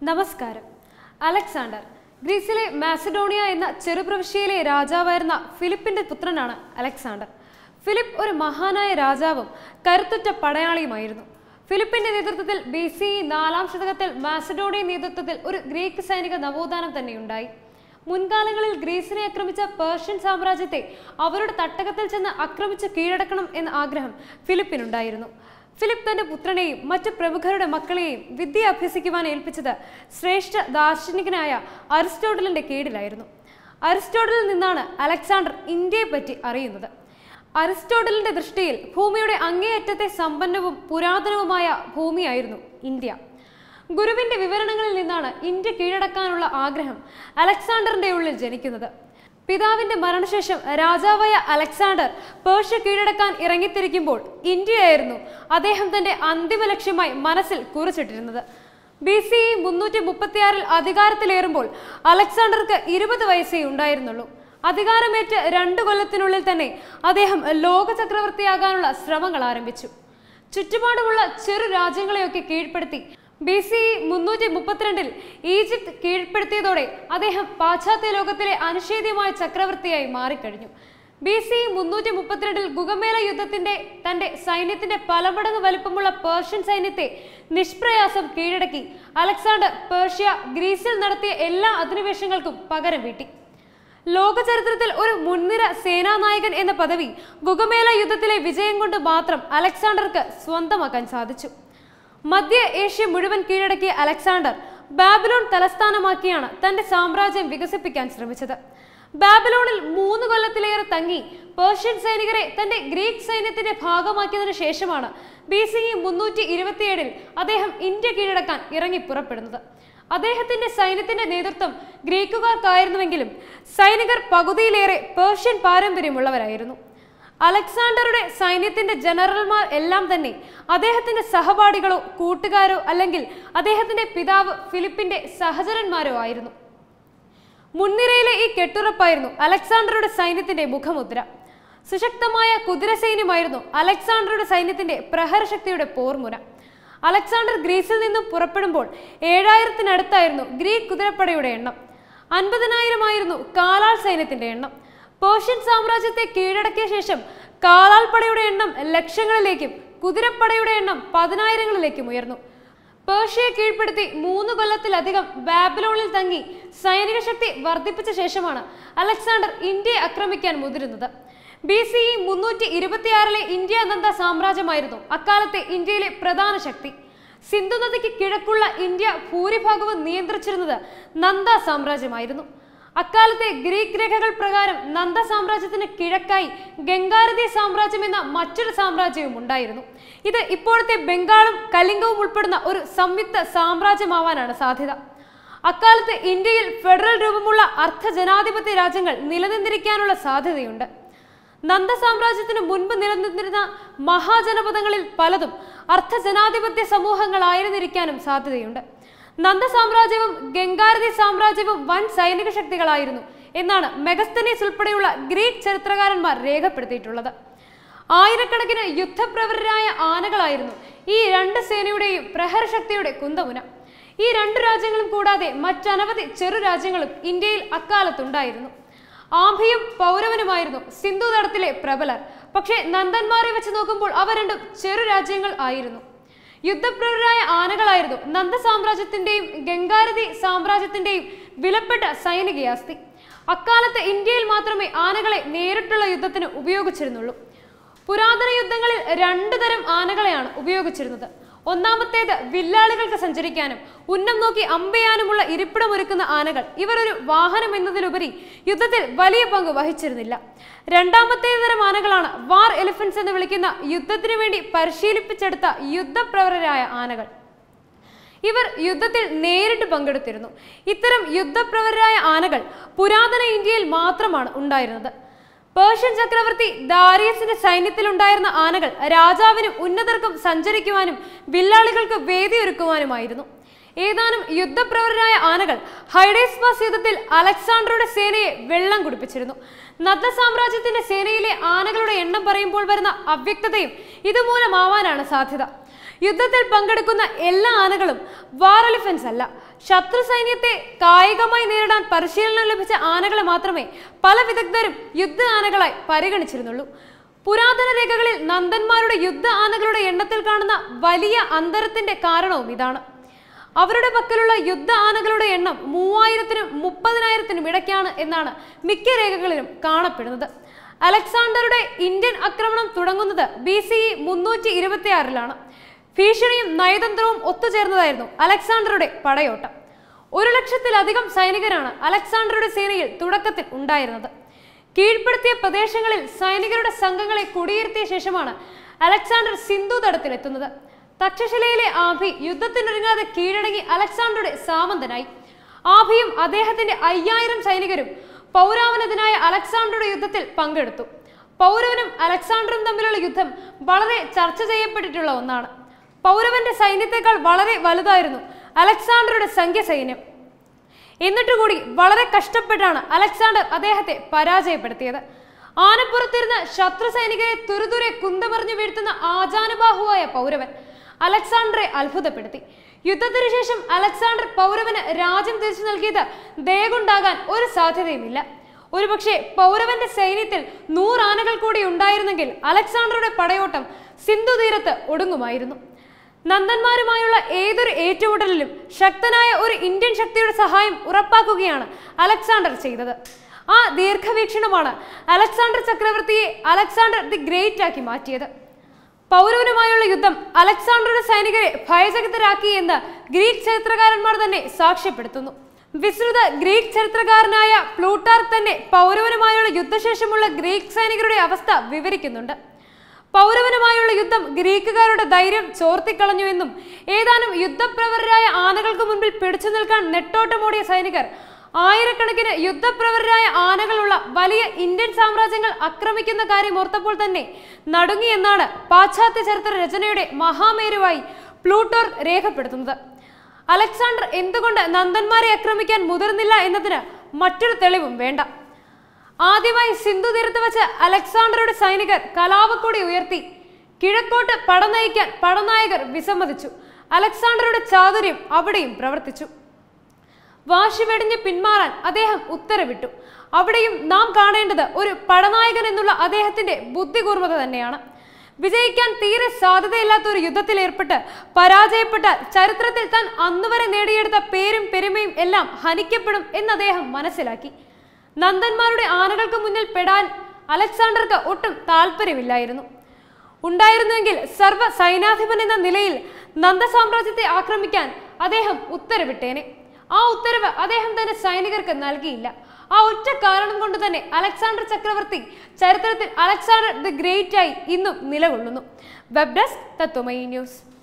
നമസ്കാരം അലക്സാണ്ടർ ഗ്രീസിലെ മാസഡോണിയ എന്ന ചെറുപ്രവിശ്യയിലെ രാജാവായിരുന്ന ഫിലിപ്പിന്റെ പുത്രനാണ് അലക്സാണ്ടർ ഫിലിപ്പ് ഒരു മഹാനായ രാജാവും കരുത്തുറ്റ പടയാളിയുമായിരുന്നു ഫിലിപ്പിന്റെ നേതൃത്വത്തിൽ ബി സി നാലാം ശതകത്തിൽ മാസഡോണിയൻ നേതൃത്വത്തിൽ ഒരു ഗ്രീക്ക് സൈനിക നവോത്ഥാനം തന്നെയുണ്ടായി മുൻകാലങ്ങളിൽ ഗ്രീസിനെ ആക്രമിച്ച പേർഷ്യൻ സാമ്രാജ്യത്തെ അവരുടെ തട്ടകത്തിൽ ചെന്ന് ആക്രമിച്ച് കീഴടക്കണം എന്ന ആഗ്രഹം ഫിലിപ്പിനുണ്ടായിരുന്നു ഫിലിപ്പ് തന്റെ പുത്രനെയും മറ്റു പ്രമുഖരുടെ മക്കളെയും വിദ്യ അഭ്യസിക്കുവാൻ ഏൽപ്പിച്ചത് ശ്രേഷ്ഠ ദാർശനികനായ അരിസ്റ്റോട്ടലിന്റെ കീഴിലായിരുന്നു അരിസ്റ്റോട്ടലിൽ നിന്നാണ് അലക്സാണ്ടർ ഇന്ത്യയെ പറ്റി അറിയുന്നത് അരിസ്റ്റോട്ടലിന്റെ ദൃഷ്ടിയിൽ ഭൂമിയുടെ അങ്ങേയറ്റത്തെ സമ്പന്നവും പുരാതനവുമായ ഭൂമിയായിരുന്നു ഇന്ത്യ ഗുരുവിന്റെ വിവരണങ്ങളിൽ നിന്നാണ് ഇന്ത്യ കീഴടക്കാനുള്ള ആഗ്രഹം അലക്സാണ്ടറിന്റെ ഉള്ളിൽ ജനിക്കുന്നത് പിതാവിന്റെ മരണശേഷം രാജാവായ അലക്സാണ്ടർ പേർഷ്യ കീഴടക്കാൻ ഇറങ്ങിത്തിരിക്കുമ്പോൾ ഇന്ത്യയായിരുന്നു അദ്ദേഹം തന്റെ അന്തിമ ലക്ഷ്യമായി മനസ്സിൽ കുറിച്ചിട്ടിരുന്നത് ബി സി മുന്നൂറ്റി മുപ്പത്തിയാറിൽ അധികാരത്തിലേറുമ്പോൾ അലക്സാണ്ടർക്ക് ഇരുപത് വയസ്സേ ഉണ്ടായിരുന്നുള്ളൂ അധികാരമേറ്റ് രണ്ടു കൊല്ലത്തിനുള്ളിൽ തന്നെ അദ്ദേഹം ലോക ചക്രവർത്തിയാകാനുള്ള ശ്രമങ്ങൾ ആരംഭിച്ചു ചുറ്റുപാടുമുള്ള ചെറു രാജ്യങ്ങളെയൊക്കെ കീഴ്പ്പെടുത്തി ബി സി മുന്നൂറ്റി മുപ്പത്തിരണ്ടിൽ ഈജിപ്ത് കീഴ്പ്പെടുത്തിയതോടെ അദ്ദേഹം പാശ്ചാത്യ ലോകത്തിലെ അനിഷേധ്യമായ ചക്രവർത്തിയായി മാറിക്കഴിഞ്ഞു ബി സി മുന്നൂറ്റി മുപ്പത്തിരണ്ടിൽ ഗുഗമേല യുദ്ധത്തിന്റെ തന്റെ സൈന്യത്തിന്റെ പല മടങ്ങ് വലിപ്പമുള്ള പേർഷ്യൻ സൈന്യത്തെ നിഷ്പ്രയാസം കീഴടക്കി അലക്സാണ്ടർ പേർഷ്യ ഗ്രീസിൽ നടത്തിയ എല്ലാ അധിനിവേശങ്ങൾക്കും പകരം വീട്ടി ലോക ചരിത്രത്തിൽ ഒരു മുൻനിര സേനാനായകൻ എന്ന പദവി ഗുഗമേല യുദ്ധത്തിലെ വിജയം കൊണ്ട് മാത്രം അലക്സാണ്ടർക്ക് സ്വന്തമാക്കാൻ സാധിച്ചു മധ്യ ഏഷ്യ മുഴുവൻ കീഴടക്കിയ അലക്സാണ്ടർ ബാബിലോൺ തലസ്ഥാനമാക്കിയാണ് തന്റെ സാമ്രാജ്യം വികസിപ്പിക്കാൻ ശ്രമിച്ചത് ബാബിലോണിൽ മൂന്ന് കൊല്ലത്തിലേറെ തങ്ങി പേർഷ്യൻ സൈനികരെ തന്റെ ഗ്രീക്ക് സൈന്യത്തിന്റെ ഭാഗമാക്കിയതിനു ശേഷമാണ് ബി സി ഇ മുന്നൂറ്റി ഇരുപത്തിയേഴിൽ അദ്ദേഹം ഇന്ത്യ കീഴടക്കാൻ ഇറങ്ങി പുറപ്പെടുന്നത് അദ്ദേഹത്തിന്റെ സൈന്യത്തിന്റെ നേതൃത്വം ഗ്രീക്കുകാർക്കായിരുന്നുവെങ്കിലും സൈനികർ പകുതിയിലേറെ പേർഷ്യൻ പാരമ്പര്യമുള്ളവരായിരുന്നു അലക്സാണ്ടറുടെ സൈന്യത്തിന്റെ ജനറൽമാർ എല്ലാം തന്നെ അദ്ദേഹത്തിന്റെ സഹപാഠികളോ കൂട്ടുകാരോ അല്ലെങ്കിൽ അദ്ദേഹത്തിന്റെ പിതാവ് ഫിലിപ്പിന്റെ സഹചരന്മാരോ ആയിരുന്നു മുൻനിരയിലെ ഈ കെട്ടുറപ്പായിരുന്നു അലക്സാണ്ടറുടെ സൈന്യത്തിന്റെ മുഖമുദ്ര സുശക്തമായ കുതിരസൈന്യമായിരുന്നു അലക്സാണ്ടറുടെ സൈന്യത്തിന്റെ പ്രഹരശക്തിയുടെ പോർമുന അലക്സാണ്ടർ ഗ്രീസിൽ നിന്നും പുറപ്പെടുമ്പോൾ ഏഴായിരത്തിനടുത്തായിരുന്നു ഗ്രീക്ക് കുതിരപ്പടയുടെ എണ്ണം അൻപതിനായിരമായിരുന്നു കാലാൾ സൈന്യത്തിന്റെ എണ്ണം പേർഷ്യൻ സാമ്രാജ്യത്തെ കീഴടക്കിയ ശേഷം കാലാൾ പടയുടെ എണ്ണം ലക്ഷങ്ങളിലേക്കും കുതിരപ്പടയുടെ എണ്ണം പതിനായിരങ്ങളിലേക്കും ഉയർന്നു പേർഷ്യയെ കീഴ്പ്പെടുത്തി മൂന്ന് കൊല്ലത്തിലധികം ബാബിലോണിൽ തങ്ങി സൈനിക ശക്തി വർദ്ധിപ്പിച്ച ശേഷമാണ് അലക്സാണ്ടർ ഇന്ത്യയെ ആക്രമിക്കാൻ മുതിരുന്നത് ബി സി ഇ മുന്നൂറ്റി ഇരുപത്തിയാറിലെ ഇന്ത്യ നന്ദ സാമ്രാജ്യമായിരുന്നു അക്കാലത്തെ ഇന്ത്യയിലെ പ്രധാന ശക്തി സിന്ധു നദിക്ക് കിഴക്കുള്ള ഇന്ത്യ ഭൂരിഭാഗവും നിയന്ത്രിച്ചിരുന്നത് നന്ദ സാമ്രാജ്യമായിരുന്നു അക്കാലത്തെ ഗ്രീക്ക് രേഖകൾ പ്രകാരം നന്ദ സാമ്രാജ്യത്തിന് കിഴക്കായി ഗംഗാരതി സാമ്രാജ്യം എന്ന മറ്റൊരു സാമ്രാജ്യവും ഉണ്ടായിരുന്നു ഇത് ഇപ്പോഴത്തെ ബംഗാളും കലിംഗവും ഉൾപ്പെടുന്ന ഒരു സംയുക്ത സാമ്രാജ്യമാവാനാണ് സാധ്യത അക്കാലത്ത് ഇന്ത്യയിൽ ഫെഡറൽ രൂപമുള്ള അർദ്ധ ജനാധിപത്യ രാജ്യങ്ങൾ നിലനിന്നിരിക്കാനുള്ള സാധ്യതയുണ്ട് നന്ദ സാമ്രാജ്യത്തിന് മുൻപ് നിലനിന്നിരുന്ന മഹാജനപദങ്ങളിൽ പലതും അർദ്ധ ജനാധിപത്യ സമൂഹങ്ങളായിരുന്നിരിക്കാനും സാധ്യതയുണ്ട് നന്ദ സാമ്രാജ്യവും ഗംഗാരതി സാമ്രാജ്യവും വൻ സൈനിക ശക്തികളായിരുന്നു എന്നാണ് മെഗസ്തനീസ് ഉൾപ്പെടെയുള്ള ഗ്രീക്ക് ചരിത്രകാരന്മാർ രേഖപ്പെടുത്തിയിട്ടുള്ളത് ആയിരക്കണക്കിന് യുദ്ധപ്രവരരായ ആനകളായിരുന്നു ഈ രണ്ട് സേനയുടെയും പ്രഹരശക്തിയുടെ കുന്തമുന ഈ രണ്ട് രാജ്യങ്ങളും കൂടാതെ മറ്റനവധി ചെറു രാജ്യങ്ങളും ഇന്ത്യയിൽ അക്കാലത്തുണ്ടായിരുന്നു ആംഭിയും പൗരവനുമായിരുന്നു സിന്ധു തടത്തിലെ പ്രബലർ പക്ഷേ നന്ദന്മാരെ വെച്ച് നോക്കുമ്പോൾ അവ രണ്ടും ചെറു രാജ്യങ്ങൾ ആയിരുന്നു യുദ്ധപ്രവരായ ആനകളായിരുന്നു നന്ദ സാമ്രാജ്യത്തിന്റെയും ഗംഗാരതി സാമ്രാജ്യത്തിന്റെയും വിലപ്പെട്ട സൈനികയാസ്തി അക്കാലത്ത് ഇന്ത്യയിൽ മാത്രമേ ആനകളെ നേരിട്ടുള്ള യുദ്ധത്തിന് ഉപയോഗിച്ചിരുന്നുള്ളൂ പുരാതന യുദ്ധങ്ങളിൽ രണ്ടു തരം ആനകളെയാണ് ഉപയോഗിച്ചിരുന്നത് ഒന്നാമത്തേത് വില്ലാളികൾക്ക് സഞ്ചരിക്കാനും ഉന്നം നോക്കി അമ്പെയ്യാനുമുള്ള ഇരിപ്പിടമൊരുക്കുന്ന ആനകൾ ഇവർ ഒരു വാഹനം എന്നതിലുപരി യുദ്ധത്തിൽ വലിയ പങ്ക് വഹിച്ചിരുന്നില്ല രണ്ടാമത്തെ തരം ആനകളാണ് വാർ എലിഫൻസ് എന്ന് വിളിക്കുന്ന യുദ്ധത്തിന് വേണ്ടി പരിശീലിപ്പിച്ചെടുത്ത യുദ്ധപ്രവരരായ ആനകൾ ഇവർ യുദ്ധത്തിൽ നേരിട്ട് പങ്കെടുത്തിരുന്നു ഇത്തരം യുദ്ധപ്രവരരായ ആനകൾ പുരാതന ഇന്ത്യയിൽ മാത്രമാണ് ഉണ്ടായിരുന്നത് പേർഷ്യൻ ചക്രവർത്തി ദാരിയസിന്റെ സൈന്യത്തിലുണ്ടായിരുന്ന ആനകൾ രാജാവിനും ഉന്നതർക്കും സഞ്ചരിക്കുവാനും വില്ലാളികൾക്ക് വേദിയൊരുക്കുവാനുമായിരുന്നു ഏതാനും യുദ്ധപ്രവരരായ ആനകൾ ഹൈഡേസ്പാസ് യുദ്ധത്തിൽ അലക്സാണ്ടറുടെ സേനയെ വെള്ളം കുടിപ്പിച്ചിരുന്നു നദ്ദ സാമ്രാജ്യത്തിന്റെ സേനയിലെ ആനകളുടെ എണ്ണം പറയുമ്പോൾ വരുന്ന അവ്യക്തതയും ഇതുമൂലമാവാനാണ് സാധ്യത യുദ്ധത്തിൽ പങ്കെടുക്കുന്ന എല്ലാ ആനകളും വാർ എലിഫൻസ് അല്ല ശത്രു സൈന്യത്തെ കായികമായി നേരിടാൻ പരിശീലനം ലഭിച്ച ആനകളെ മാത്രമേ പല വിദഗ്ധരും യുദ്ധ ആനകളായി പരിഗണിച്ചിരുന്നുള്ളൂ പുരാതന രേഖകളിൽ നന്ദന്മാരുടെ യുദ്ധ ആനകളുടെ എണ്ണത്തിൽ കാണുന്ന വലിയ അന്തരത്തിന്റെ കാരണവും ഇതാണ് അവരുടെ പക്കലുള്ള യുദ്ധ ആനകളുടെ എണ്ണം മൂവായിരത്തിനും മുപ്പതിനായിരത്തിനും ഇടയ്ക്കാണ് എന്നാണ് മിക്ക രേഖകളിലും കാണപ്പെടുന്നത് അലക്സാണ്ടറുടെ ഇന്ത്യൻ ആക്രമണം തുടങ്ങുന്നത് ബി സി ഇ മുന്നൂറ്റി ഇരുപത്തി ആറിലാണ് ഭീഷണിയും നയതന്ത്രവും ഒത്തുചേർന്നതായിരുന്നു അലക്സാണ്ടറുടെ പടയോട്ടം ഒരു ലക്ഷത്തിലധികം സൈനികരാണ് അലക്സാണ്ടറുടെ സേനയിൽ തുടക്കത്തിൽ ഉണ്ടായിരുന്നത് കീഴ്പ്പെടുത്തിയ പ്രദേശങ്ങളിൽ സൈനികരുടെ സംഘങ്ങളെ കുടിയിരുത്തിയ ശേഷമാണ് അലക്സാണ്ടർ സിന്ധു തടത്തിലെത്തുന്നത് തക്ഷശിലയിലെ ആഭി യുദ്ധത്തിനൊരുങ്ങാതെ കീഴടങ്ങി അലക്സാണ്ടറുടെ സാമന്തനായി ആഭിയും അദ്ദേഹത്തിന്റെ അയ്യായിരം സൈനികരും പൗരാവനത്തിനായ അലക്സാണ്ടറുടെ യുദ്ധത്തിൽ പങ്കെടുത്തു പൗരവനും അലക്സാണ്ടറും തമ്മിലുള്ള യുദ്ധം വളരെ ചർച്ച ചെയ്യപ്പെട്ടിട്ടുള്ള ഒന്നാണ് പൗരവന്റെ സൈന്യത്തെക്കാൾ വളരെ വലുതായിരുന്നു അലക്സാണ്ടറുടെ സംഖ്യ സൈന്യം എന്നിട്ട് കൂടി വളരെ കഷ്ടപ്പെട്ടാണ് അലക്സാണ്ടർ അദ്ദേഹത്തെ പരാജയപ്പെടുത്തിയത് ആനപ്പുറത്തിരുന്ന ശത്രു സൈനികരെ തുരുതുരെ കുന്തമറിഞ്ഞു വീഴ്ത്തുന്ന ആജാനുബാഹുവായ പൗരവൻ അലക്സാണ്ടറെ അത്ഭുതപ്പെടുത്തി യുദ്ധത്തിനു ശേഷം അലക്സാണ്ടർ പൗരവന് രാജ്യം തിരിച്ചു നൽകിയത് ദയകൊണ്ടാകാൻ ഒരു സാധ്യതയുമില്ല ഒരുപക്ഷെ പൗരവന്റെ സൈന്യത്തിൽ നൂറാനകൾ കൂടി ഉണ്ടായിരുന്നെങ്കിൽ അലക്സാണ്ടറുടെ പടയോട്ടം സിന്ധു തീരത്ത് ഒടുങ്ങുമായിരുന്നു നന്ദന്മാരുമായുള്ള ഏതൊരു ഏറ്റുമുട്ടലിലും ശക്തനായ ഒരു ഇന്ത്യൻ ശക്തിയുടെ സഹായം ഉറപ്പാക്കുകയാണ് അലക്സാണ്ടർ ചെയ്തത് ആ ദീർഘവീക്ഷണമാണ് അലക്സാണ്ടർ ചക്രവർത്തിയെ അലക്സാണ്ടർ ദി ഗ്രേറ്റ് ആക്കി മാറ്റിയത് പൗരവനുമായുള്ള യുദ്ധം അലക്സാണ്ടറുടെ സൈനികരെ ഭയചകിതരാക്കി എന്ന് ഗ്രീക്ക് ചരിത്രകാരന്മാർ തന്നെ സാക്ഷ്യപ്പെടുത്തുന്നു വിസ്തൃത ഗ്രീക്ക് ചരിത്രകാരനായ പ്ലൂട്ടാർക്ക് തന്നെ പൗരവനുമായുള്ള യുദ്ധശേഷമുള്ള ഗ്രീക്ക് സൈനികരുടെ അവസ്ഥ വിവരിക്കുന്നുണ്ട് പൗരവനുമായുള്ള യുദ്ധം ഗ്രീക്കുകാരുടെ ധൈര്യം ചോർത്തിക്കളഞ്ഞുവെന്നും ഏതാനും യുദ്ധപ്രവരരായ ആനകൾക്ക് മുൻപിൽ പിടിച്ചു നിൽക്കാൻ നെട്ടോട്ടമോടിയ സൈനികർ ആയിരക്കണക്കിന് യുദ്ധപ്രവരരായ ആനകളുള്ള വലിയ ഇന്ത്യൻ സാമ്രാജ്യങ്ങൾ ആക്രമിക്കുന്ന കാര്യം ഓർത്തപ്പോൾ തന്നെ നടുങ്ങി എന്നാണ് പാശ്ചാത്യ ചരിത്ര രചനയുടെ മഹാമേരുവായി പ്ലൂട്ടോർ രേഖപ്പെടുത്തുന്നത് അലക്സാണ്ടർ എന്തുകൊണ്ട് നന്ദന്മാരെ ആക്രമിക്കാൻ മുതിർന്നില്ല എന്നതിന് മറ്റൊരു തെളിവും വേണ്ട ആദ്യമായി സിന്ധു തീരത്ത് വെച്ച് അലക്സാണ്ടറുടെ സൈനികർ കലാവക്കൊടി ഉയർത്തി കിഴക്കോട്ട് പടനയിക്കാൻ പടനായകർ വിസമ്മതിച്ചു അലക്സാണ്ടറുടെ ചാതുര്യം അവിടെയും പ്രവർത്തിച്ചു വാശി വെടിഞ്ഞ് പിന്മാറാൻ അദ്ദേഹം ഉത്തരവിട്ടു അവിടെയും നാം കാണേണ്ടത് ഒരു പടനായകൻ എന്നുള്ള അദ്ദേഹത്തിന്റെ ബുദ്ധികൂർമ്മത തന്നെയാണ് വിജയിക്കാൻ തീരെ സാധ്യതയില്ലാത്ത ഒരു യുദ്ധത്തിൽ ഏർപ്പെട്ട് പരാജയപ്പെട്ടാൽ ചരിത്രത്തിൽ താൻ അന്നുവരെ നേടിയെടുത്ത പേരും പെരുമയും എല്ലാം ഹനിക്കപ്പെടും എന്ന് അദ്ദേഹം മനസ്സിലാക്കി നന്ദന്മാരുടെ ആനകൾക്ക് മുന്നിൽ പെടാൻ അലക്സാണ്ടർക്ക് ഒട്ടും താല്പര്യമില്ലായിരുന്നു ഉണ്ടായിരുന്നുവെങ്കിൽ സർവ്വ സൈനാധിപൻ എന്ന നിലയിൽ നന്ദ സാമ്രാജ്യത്തെ ആക്രമിക്കാൻ അദ്ദേഹം ഉത്തരവിട്ടേനെ ആ ഉത്തരവ് അദ്ദേഹം തന്റെ സൈനികർക്ക് നൽകിയില്ല ആ ഒറ്റ കാരണം കൊണ്ട് തന്നെ അലക്സാണ്ടർ ചക്രവർത്തി ചരിത്രത്തിൽ അലക്സാണ്ടർ ദി ഗ്രേറ്റ് ആയി ഇന്നും നിലകൊള്ളുന്നു വെബ് ഡെസ്ക് തത്വമയി ന്യൂസ്